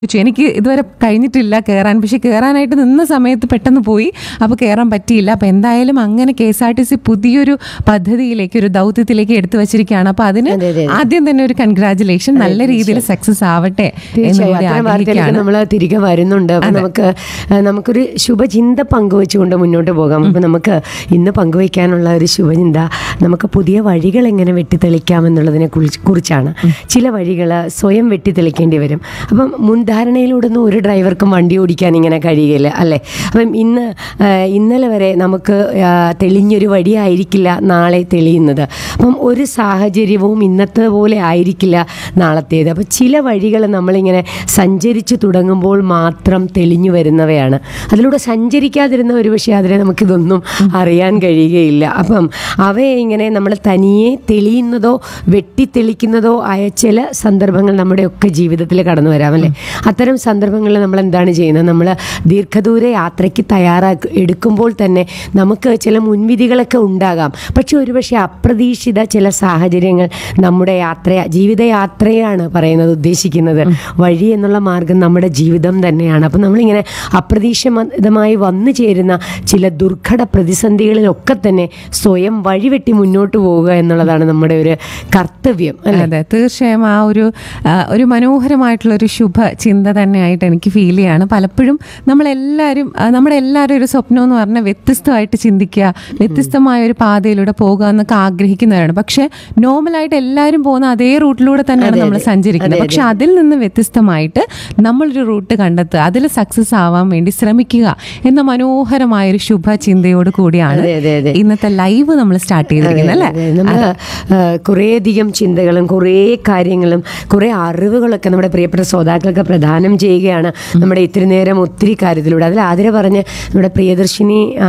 ചോദിച്ചു എനിക്ക് ഇതുവരെ കഴിഞ്ഞിട്ടില്ല കയറാൻ പക്ഷെ കയറാനായിട്ട് നിന്ന സമയത്ത് പെട്ടെന്ന് പോയി അപ്പോൾ കയറാൻ പറ്റിയില്ല അപ്പോൾ എന്തായാലും അങ്ങനെ K S R T C പുതിയൊരു പദ്ധതിയിലേക്ക് ഒരു ദൗത്യത്തിലേക്ക് എടുത്തു വച്ചിരിക്കുകയാണ് അപ്പോൾ അതിന് അതെ, അതെ, അതെ. ആദ്യം തന്നെ ഒരു കൺഗ്രാചുലേഷൻ നല്ല രീതിയിൽ സക്സസ് ആവട്ടെ എന്ന് തീർച്ചയായും കൂടി അത്തരം വാർത്തയിലേക്ക് ആഗ്രഹിക്കുകയാണ് നമ്മൾ തിരികെ വരുന്നുണ്ട് അപ്പൊ നമുക്ക് ആ, നമുക്കൊരു ശുഭചിന്ത പങ്കുവെച്ചുകൊണ്ട് മുന്നോട്ട് പോകാം അപ്പൊ നമുക്ക് ഇന്ന് പങ്കുവയ്ക്കാനുള്ള ഒരു ശുഭചിന്ത നമുക്ക് പുതിയ വഴികൾ എങ്ങനെ വെട്ടിത്തെളിക്കാം എന്നുള്ളതിനെ കുറിച്ച് കുറിച്ചാണ് ചില വഴികൾ സ്വയം വെട്ടിത്തെളിക്കേണ്ടി വരും അപ്പം മുൻധാരണയിലൂടെ ഒന്നും ഒരു ഡ്രൈവർക്കും വണ്ടി ഓടിക്കാൻ ഇങ്ങനെ കഴിയുകയില്ല അല്ലേ അപ്പം ഇന്ന് ആ, ഇന്നലെ വരെ നമുക്ക് ആ, തെളിഞ്ഞൊരു വഴിയായിരിക്കില്ല നാളെ തെളിയുന്നത് അപ്പം ഒരു സാഹചര്യവും ഇന്നത്തെ പോലെ ആയിരിക്കില്ല നാളത്തേത് അപ്പം ചില വഴികൾ നമ്മളിങ്ങനെ സഞ്ചരിച്ചു തുടങ്ങുമ്പോൾ മാത്രം തെളിഞ്ഞു വരുന്നവയാണ് അതിലൂടെ സഞ്ചരിക്കാതിരുന്ന ഒരു പക്ഷേ അതിനെ നമുക്കിതൊന്നും അറിയാൻ കഴിയുകയില്ല അപ്പം അവയെ ഇങ്ങനെ നമ്മൾ തനിയെ തെളിയുന്നതോ വെട്ടിത്തെളിക്കുന്നതോ ആയ ചില സന്ദർഭങ്ങൾ നമ്മുടെയൊക്കെ ജീവിതത്തിൽ കടന്നു വരാം അല്ലേ അത്തരം സന്ദർഭങ്ങളിൽ നമ്മൾ എന്താണ് ചെയ്യുന്നത് നമ്മൾ ദീർഘദൂര യാത്രയ്ക്ക് തയ്യാറാക്കി എടുക്കുമ്പോൾ തന്നെ നമുക്ക് ചില മുൻവിധികളൊക്കെ ഉണ്ടാകാം പക്ഷെ ഒരുപക്ഷെ അപ്രതീക്ഷിത ചില സാഹചര്യങ്ങൾ നമ്മുടെ യാത്ര ജീവിതയാത്രയാണ് പറയുന്നത് ഉദ്ദേശിക്കുന്നത് വഴി എന്നുള്ള മാർഗം നമ്മുടെ ജീവിതം തന്നെയാണ് അപ്പം നമ്മളിങ്ങനെ അപ്രതീക്ഷിതമായി വന്നു ചേരുന്ന ചില ദുർഘട പ്രതിസന്ധികളിലൊക്കെ തന്നെ സ്വയം വഴിവെട്ടി മുന്നോട്ട് പോവുക എന്നുള്ളതാണ് നമ്മുടെ ഒരു കർത്തവ്യം അല്ലേ അതെ തീർച്ചയായും ആ ഒരു ആ, ഒരു മനോഹരമായിട്ടുള്ള ഒരു ശുഭ ചിന്ത തന്നെയായിട്ട് എനിക്ക് ഫീൽ ചെയ്യാണ് പലപ്പോഴും നമ്മളെല്ലാവരും ആ, നമ്മുടെ എല്ലാവരും ഒരു സ്വപ്നം എന്ന് പറഞ്ഞാൽ വ്യത്യസ്തമായിട്ട് ചിന്തിക്കുക വ്യത്യസ്തമായ ഒരു പാതയിലൂടെ പോകുക എന്നൊക്കെ ആഗ്രഹിക്കുന്നവരാണ് പക്ഷെ നോർമലായിട്ട് എല്ലാവരും പോകുന്ന അതേ റൂട്ടിലൂടെ തന്നെയാണ് നമ്മൾ സഞ്ചരിക്കുന്നത് പക്ഷെ അതിൽ നിന്ന് വ്യത്യസ്തമായിട്ട് നമ്മളൊരു റൂട്ട് കണ്ടെത്തുക അതിൽ സക്സസ് ആവാൻ വേണ്ടി ശ്രമിക്കുക എന്ന മനോഹരമായ ഒരു ശുഭ ചിന്തയോട് കൂടിയാണ് അതെ, അതെ, അതെ. ഇന്നത്തെ ലൈവ് നമ്മൾ സ്റ്റാർട്ട് ചെയ്തിരിക്കുന്നത് അല്ലേ നമ്മൾ കുറേയധികം ചിന്തകളും കുറേ കാര്യങ്ങളും കുറേ അറിവുകളൊക്കെ നമ്മുടെ പ്രിയപ്പെട്ട ശ്രോതാക്കൾക്ക് പ്രദാനം ചെയ്യുകയാണ് നമ്മുടെ ഇത്തിരി നേരം ഒത്തിരി കാര്യത്തിലൂടെ അതിൽ ആതിര പറഞ്ഞ് നമ്മുടെ പ്രിയദർശിനി ആ,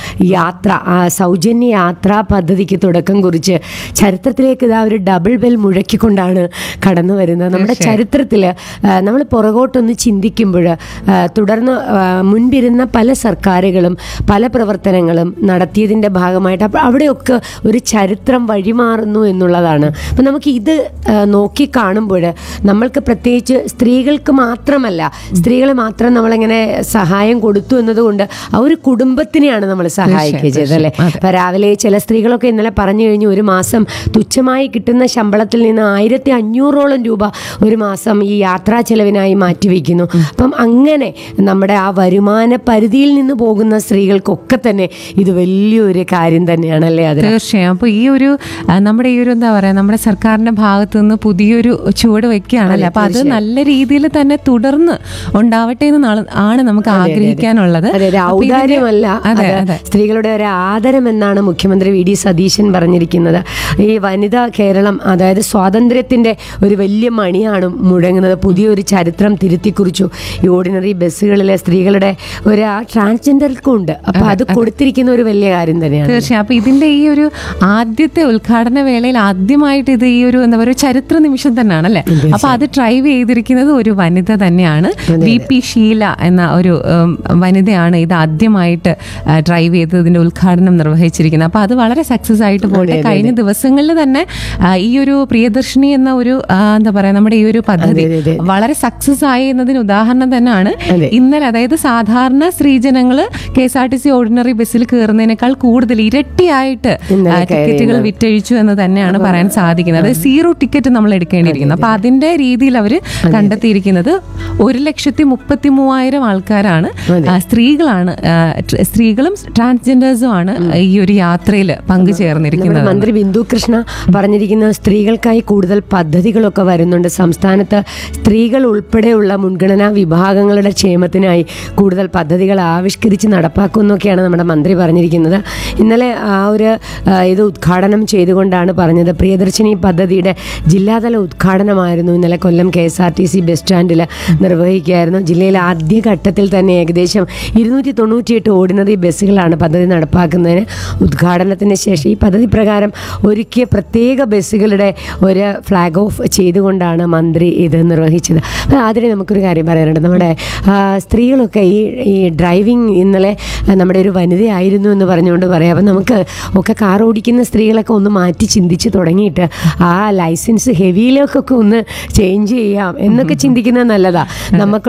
യാത്ര ആ സൗജന്യ യാത്രാ പദ്ധതിക്ക് തുടക്കം കുറിച്ച് ചരിത്രത്തിലേക്ക് ഇതാ ഒരു ഡബിൾ ബെൽ മുഴക്കിക്കൊണ്ടാണ് കടന്നു വരുന്നത് നമ്മുടെ ചരിത്രത്തിൽ നമ്മൾ പുറകോട്ടൊന്ന് ചിന്തിക്കുമ്പോൾ തുടർന്ന് ആ, മുൻപിരുന്ന പല സർക്കാരുകളും പല പ്രവർത്തനങ്ങളും നടത്തിയതിൻ്റെ ഭാഗമായിട്ട് അപ്പോൾ അവിടെയൊക്കെ ഒരു ചരിത്രം വഴിമാറുന്നു എന്നുള്ളതാണ് അപ്പം നമുക്ക് ഇത് ആ, നോക്കി കാണുമ്പോൾ നമ്മൾക്ക് പ്രത്യേകിച്ച് സ്ത്രീകൾക്ക് മാത്രമല്ല സ്ത്രീകളെ മാത്രം നമ്മളിങ്ങനെ സഹായം കൊടുത്തു എന്നതുകൊണ്ട് ആ ഒരു കുടുംബത്തിനെയാണ് നമ്മൾ സഹായിക്കുക ചെയ്തത് അല്ലേ അപ്പം രാവിലെ ചില സ്ത്രീകളൊക്കെ ഇന്നലെ പറഞ്ഞു കഴിഞ്ഞു ഒരു മാസം തുച്ഛമായി കിട്ടുന്ന ശമ്പളത്തിൽ നിന്ന് ആയിരത്തി അഞ്ഞൂറോളം രൂപ ഒരു മാസം ഈ യാത്രാ ചെലവിനായി മാറ്റിവെക്കുന്നു അപ്പം അങ്ങനെ നമ്മുടെ ആ വരുമാന പരിധിയിൽ നിന്ന് പോകുന്ന സ്ത്രീകൾക്കൊക്കെ തന്നെ ഇത് വലിയൊരു കാര്യം തന്നെയാണല്ലേ അത് തീർച്ചയായും അപ്പോൾ ഈ ഒരു ആ, നമ്മുടെ ഈ ഒരു എന്താ പറയാ നമ്മുടെ സർക്കാരിന്റെ ഭാഗത്ത് നിന്ന് പുതിയൊരു ചുവട് വെക്കുകയാണല്ലോ അപ്പൊ അത് നല്ല രീതിയിൽ തന്നെ തുടർന്ന് ഉണ്ടാവട്ടെ എന്ന് നാളെ- ആണ് നമുക്ക് ആഗ്രഹിക്കാനുള്ളത് അതെ ഒരു അപ്പൊ ഇതിന്റെ- ഔദാര്യമല്ല അതെ അത് അതെ സ്ത്രീകളുടെ ഒരു ആദരം എന്നാണ് മുഖ്യമന്ത്രി വി ഡി സതീശൻ പറഞ്ഞിരിക്കുന്നത് ഈ വനിതാ കേരളം അതായത് സ്വാതന്ത്ര്യത്തിന്റെ ഒരു വലിയ മണിയാണ് മുഴങ്ങുന്നത് പുതിയൊരു ചരിത്രം തിരുത്തി കുറിച്ചു ഈ ഓർഡിനറി ബസ്സുകളിലെ സ്ത്രീകളുടെ ഒരു ആ ട്രാൻസ്ജെൻഡർക്കും ഉണ്ട് അപ്പൊ അത് കൊടുത്തിരിക്കുന്ന ഒരു വലിയ കാര്യം തന്നെയാണ് തീർച്ചയായും അപ്പൊ ഇതിന്റെ ഈ ഒരു ആദ്യത്തെ ഉദ്ഘാടന വേളയിൽ ആദ്യമായിട്ട് ഇത് ഈ ഒരു എന്താ പറയുക ചരിത്ര നിമിഷം തന്നെയാണ് അല്ലേ അപ്പൊ അത് ഡ്രൈവ് ചെയ്തിരിക്കുന്നത് ഒരു വനിത തന്നെയാണ് വി പി ഷീല എന്ന ഒരു ഉം, വനിതയാണ് ഇത് ആദ്യമായിട്ട് ആ, ഡ്രൈവ് ചെയ്ത് ഇതിന്റെ ഉദ്ഘാടനം നിർവഹിച്ചിരിക്കുന്നത് അപ്പൊ അത് വളരെ സക്സസ് ആയിട്ട് പോട്ടെ കഴിഞ്ഞ ദിവസങ്ങളിൽ തന്നെ ആ, ഈ ഒരു പ്രിയദർശിനി എന്ന ഒരു ആ, എന്താ പറയാ നമ്മുടെ ഈ ഒരു പദ്ധതി അതെ, അതെ. വളരെ സക്സസ് ആയി എന്നതിന് ഉദാഹരണം തന്നെയാണ് അതെ. ഇന്നലെ അതായത് സാധാരണ സ്ത്രീജനങ്ങൾ K S R T C ordinary ബസ്സിൽ കയറുന്നതിനേക്കാൾ കൂടുതൽ ഇരട്ടിയായിട്ട് ഇന്നലെ ആ, ടിക്കറ്റുകൾ കയറിയത്. വിറ്റഴിച്ചു എന്ന് തന്നെയാണ് പറയാൻ സാധിക്കുന്നത് അത് സീറോ ടിക്കറ്റ് നമ്മൾ എടുക്കേണ്ടിയിരിക്കുന്നത് അപ്പൊ അതിന്റെ രീതിയിൽ അവർ കണ്ടെത്തിയിരിക്കുന്നത് ഒരു ലക്ഷത്തി മുപ്പത്തി മൂവായിരം ആൾക്കാരാണ് ആ, സ്ത്രീകളാണ് ആ, ട്ര- സ്ത്രീകളും ട്രാൻസ്ജെൻഡേഴ്സും ആണ് ഈ ഒരു യാത്രയിൽ പങ്കുചേർന്നിരിക്കുന്നത് നമ്മുടെ മന്ത്രി ബിന്ദു കൃഷ്ണ പറഞ്ഞിരിക്കുന്ന സ്ത്രീകൾക്കായി കൂടുതൽ പദ്ധതികളൊക്കെ വരുന്നുണ്ട് സംസ്ഥാനത്ത് സ്ത്രീകൾ ഉൾപ്പെടെയുള്ള മുൻഗണനാ വിഭാഗങ്ങളുടെ ക്ഷേമത്തിനായി കൂടുതൽ പദ്ധതികൾ ആവിഷ്കരിച്ച് നടപ്പാക്കുമെന്നൊക്കെയാണ് നമ്മുടെ മന്ത്രി പറഞ്ഞിരിക്കുന്നത് ഇന്നലെ ആ ഒരു ആ, ഇത് ഉദ്ഘാടനം ചെയ്തുകൊണ്ടാണ് പറഞ്ഞത് പ്രിയദർശിനി പദ്ധതിയുടെ ജില്ലാതല ഉദ്ഘാടനമായിരുന്നു ഇന്നലെ Kollam K S R T C bus സ്റ്റാൻഡിൽ നിർവഹിക്കുകയായിരുന്നു ജില്ലയിലെ ആദ്യ ഘട്ടത്തിൽ തന്നെ ഏകദേശം ഇരുന്നൂറ്റി തൊണ്ണൂറ്റിയെട്ട് ഓർഡിനറി ബസ്സുകളാണ് പദ്ധതി നടപ്പാക്കുന്നതിന് ഉദ്ഘാടനത്തിന് ശേഷം ഈ പദ്ധതി പ്രകാരം ഒരുക്കിയ പ്രത്യേക ബസ്സുകളുടെ ഒരു ഫ്ലാഗ് ഓഫ് ചെയ്തുകൊണ്ടാണ് മന്ത്രി ഇത് നിർവഹിച്ചത് അപ്പോൾ അതിന് നമുക്കൊരു കാര്യം പറയാനുണ്ട് നമ്മുടെ ആ, സ്ത്രീകളൊക്കെ ഈ ഈ ഡ്രൈവിംഗ് ഇന്നലെ ആ, നമ്മുടെ ഒരു വനിതയായിരുന്നു എന്ന് പറഞ്ഞുകൊണ്ട് പറയാം അപ്പം നമുക്ക് ഒക്കെ കാർ ഓടിക്കുന്ന സ്ത്രീകളൊക്കെ ഒന്ന് മാറ്റി ചിന്തിച്ച് തുടങ്ങിയിട്ട് ആ ലൈസൻസ് ഹെവിയിലേക്കൊക്കെ ഒന്ന് ചേഞ്ച് ചെയ്യാം എന്നൊക്കെ ചിന്തിക്കുന്ന നല്ലതാ നമുക്ക്